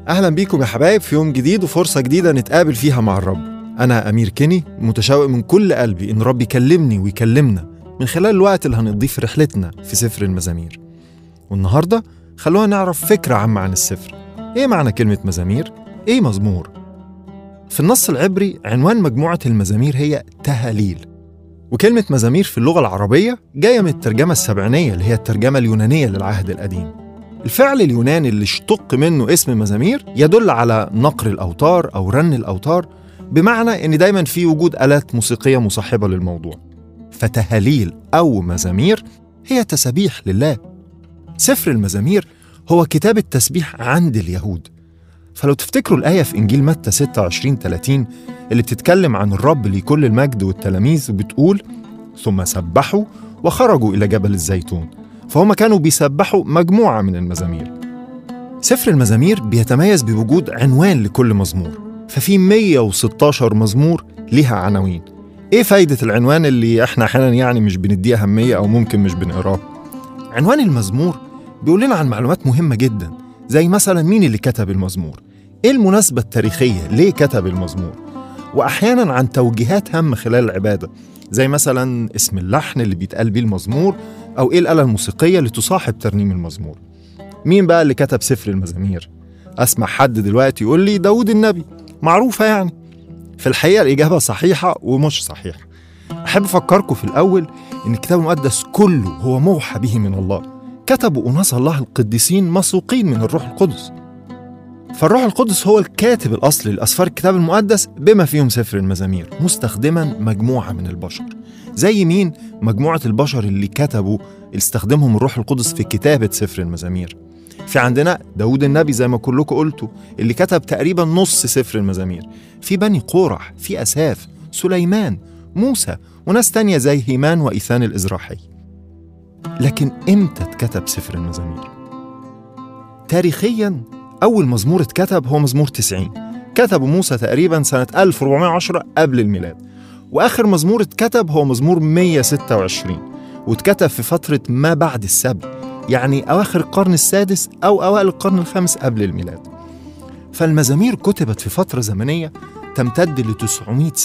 أهلا بيكم يا حبايب في يوم جديد وفرصة جديدة نتقابل فيها مع الرب أنا أمير كيني متشوق من كل قلبي إن رب يكلمني ويكلمنا من خلال الوقت اللي هنقضيه في رحلتنا في سفر المزامير والنهاردة خلونا نعرف فكرة عامة عن السفر إيه معنى كلمة مزامير؟ إيه مزمور؟ في النص العبري عنوان مجموعة المزامير هي تهاليل وكلمة مزامير في اللغة العربية جاية من الترجمة السبعينية اللي هي الترجمة اليونانية للعهد القديم الفعل اليوناني اللي اشتق منه اسم مزامير يدل على نقر الأوتار أو رن الأوتار بمعنى إن دايما في وجود آلات موسيقية مصاحبة للموضوع فتهاليل أو مزامير هي تسابيح لله سفر المزامير هو كتاب التسبيح عند اليهود فلو تفتكروا الآية في إنجيل متى 26 30 اللي بتتكلم عن الرب لكل المجد والتلاميذ وبتقول ثم سبحوا وخرجوا إلى جبل الزيتون فهم كانوا بيسبحوا مجموعة من المزامير سفر المزامير بيتميز بوجود عنوان لكل مزمور ففي 116 مزمور ليها عناوين ايه فايدة العنوان اللي احنا احيانا يعني مش بنديه أهمية أو ممكن مش بنقراه عنوان المزمور بيقول لنا عن معلومات مهمة جدا زي مثلا مين اللي كتب المزمور ايه المناسبة التاريخية ليه كتب المزمور وأحيانا عن توجيهات هامة خلال العبادة زي مثلا اسم اللحن اللي بيتقال بيه المزمور أو إيه الآلة الموسيقية اللي تصاحب ترنيم المزمور مين بقى اللي كتب سفر المزامير؟ أسمع حد دلوقتي يقول لي داود النبي معروفة يعني في الحقيقة الإجابة صحيحة ومش صحيحة أحب أفكركم في الأول إن الكتاب المقدس كله هو موحى به من الله كتبوا أناس الله القديسين مسوقين من الروح القدس فالروح القدس هو الكاتب الأصلي لأسفار الكتاب المقدس بما فيهم سفر المزامير مستخدما مجموعة من البشر زي مين مجموعة البشر اللي كتبوا اللي استخدمهم الروح القدس في كتابة سفر المزامير في عندنا داود النبي زي ما كلكم قلتوا اللي كتب تقريبا نص سفر المزامير في بني قورح في أساف سليمان موسى وناس تانية زي هيمان وإيثان الإزراحي لكن إمتى اتكتب سفر المزامير؟ تاريخيا أول مزمور اتكتب هو مزمور 90 كتبه موسى تقريبا سنة 1410 قبل الميلاد وآخر مزمور اتكتب هو مزمور 126 واتكتب في فترة ما بعد السبي يعني أواخر القرن السادس أو أوائل القرن الخامس قبل الميلاد فالمزامير كتبت في فترة زمنية تمتد ل 900